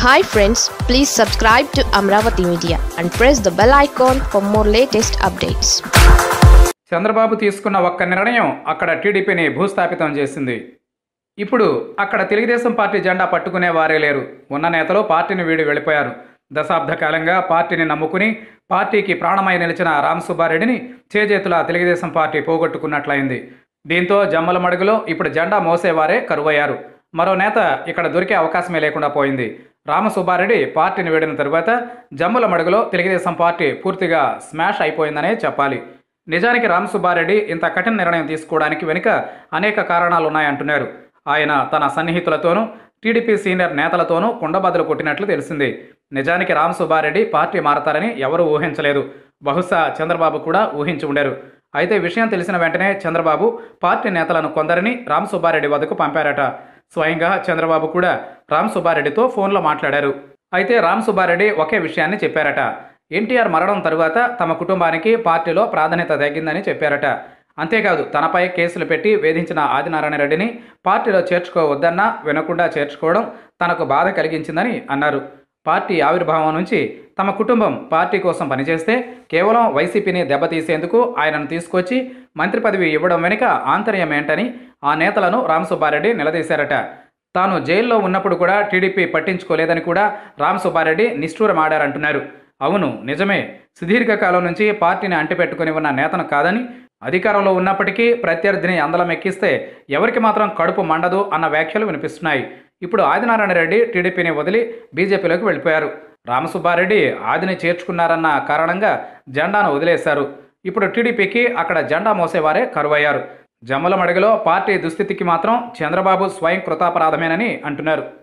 hi friends please subscribe to Amaravati media and press the bell icon for more latest updates Chandrababu తీసుకున్న ఒక్క నిర్ణయం అక్కడ టీడీపీని భూస్థాపితం చేసింది ఇప్పుడు అక్కడ తెలుగుదేశం పార్టీ జెండా పట్టుకునే వారే లేరు ఉన్న నేతలు పార్టీని వీడి వెళ్ళిపోయారు దశాబ్ద కాలంగా పార్టీని నమ్ముకుని పార్టీకి ప్రాణమై నిలిచిన రామ్ సుబ్బారెడ్డిని చేజేతుల తెలుగుదేశం పార్టీ పోగొట్టుకున్నట్లయింది దీంతో జమ్మల మడుగులో ఇప్పుడు జెండా మోసేవారే కరువయ్యారు మరో నేత ఇక్కడ దొరికే అవకాశమే లేకుండా పోయింది రామసుబ్బారెడ్డి పార్టీని వీడిన తరువాత జమ్మల మడుగులో తెలుగుదేశం పార్టీ పూర్తిగా స్మాష్ అయిపోయిందనే చెప్పాలి నిజానికి రామసుబ్బారెడ్డి ఇంత కఠిన నిర్ణయం తీసుకోవడానికి వెనుక అనేక కారణాలు ఉన్నాయంటున్నారు ఆయన తన సన్నిహితులతోనూ టీడీపీ సీనియర్ నేతలతోనూ కుండబద్దలు కొట్టినట్లు తెలిసింది నిజానికి రామసుబ్బారెడ్డి పార్టీ మారతారని ఎవరూ ఊహించలేదు బహుశా చంద్రబాబు కూడా ఊహించి ఉండరు అయితే విషయం తెలిసిన వెంటనే చంద్రబాబు పార్టీ నేతలను కొందరిని రామసుబ్బారెడ్డి వద్దకు పంపారట స్వయంగా చంద్రబాబు కూడా రామసుబ్బారెడ్డితో ఫోన్లో మాట్లాడారు అయితే రామసుబ్బారెడ్డి ఒకే విషయాన్ని చెప్పారట ఎన్టీఆర్ మరణం తరువాత తమ కుటుంబానికి పార్టీలో ప్రాధాన్యత తగ్గిందని చెప్పారట అంతేకాదు తనపై కేసులు పెట్టి వేధించిన ఆదినారాయణ రెడ్డిని పార్టీలో చేర్చుకోవద్దన్నా వినకుండా చేర్చుకోవడం తనకు బాధ కలిగించిందని అన్నారు పార్టీ ఆవిర్భావం నుంచి తమ కుటుంబం పార్టీ కోసం పనిచేస్తే కేవలం వైసీపీని దెబ్బతీసేందుకు ఆయనను తీసుకొచ్చి మంత్రి పదవి ఇవ్వడం వెనుక ఆంతర్యం ఏంటని ఆ నేతలను రామసుబ్బారెడ్డి నిలదీశారట తాను జైల్లో ఉన్నప్పుడు కూడా టీడీపీ పట్టించుకోలేదని కూడా రామసుబ్బారెడ్డి నిష్ఠూరమాడారంటున్నారు అవును నిజమే సుదీర్ఘకాలం నుంచి పార్టీని అంటిపెట్టుకుని ఉన్న నేతను కాదని అధికారంలో ఉన్నప్పటికీ ప్రత్యర్థిని అందలం ఎక్కిస్తే ఎవరికి మాత్రం కడుపు మండదు అన్న వ్యాఖ్యలు వినిపిస్తున్నాయి ఇప్పుడు ఆదినారాయణ రెడ్డి టీడీపీని వదిలి బీజేపీలోకి వెళ్ళిపోయారు రామసుబ్బారెడ్డి ఆదిని చేర్చుకున్నారన్న కారణంగా జెండాను వదిలేశారు ఇప్పుడు టీడీపీకి అక్కడ జెండా మోసేవారే కరువయ్యారు జమ్మల మడుగులో పార్టీ దుస్థితికి మాత్రం చంద్రబాబు స్వయం కృతాపరాధమేనని అంటున్నారు